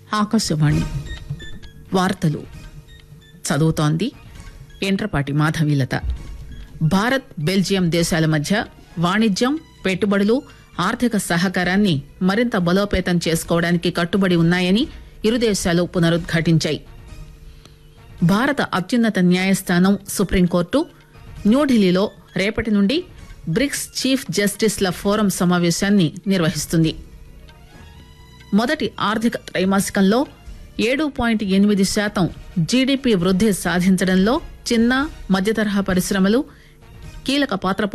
ఆకాశవాణి వార్తలు చదువుతోంది ఎంట్రపాటి మాధవీలత భారత్ బెల్జియం దేశాల మధ్య వాణిజ్యం పెట్టుబడులు ఆర్థిక సహకారాన్ని మరింత బలోపేతం చేసుకోవడానికి కట్టుబడి ఉన్నాయని ఇరు దేశాలు పునరుద్ఘాటించాయి భారత అత్యున్నత న్యాయస్థానం సుప్రీంకోర్టు న్యూఢిల్లీలో రేపటి నుండి బ్రిక్స్ చీఫ్ జస్టిస్ల ఫోరం సమావేశాన్ని నిర్వహిస్తుంది మొదటి ఆర్థిక త్రైమాసికంలో ఏడు పాయింట్ ఎనిమిది శాతం జీడీపీ వృద్ధి సాధించడంలో చిన్న మధ్యతరహా పరిశ్రమలు కీలక పాత్ర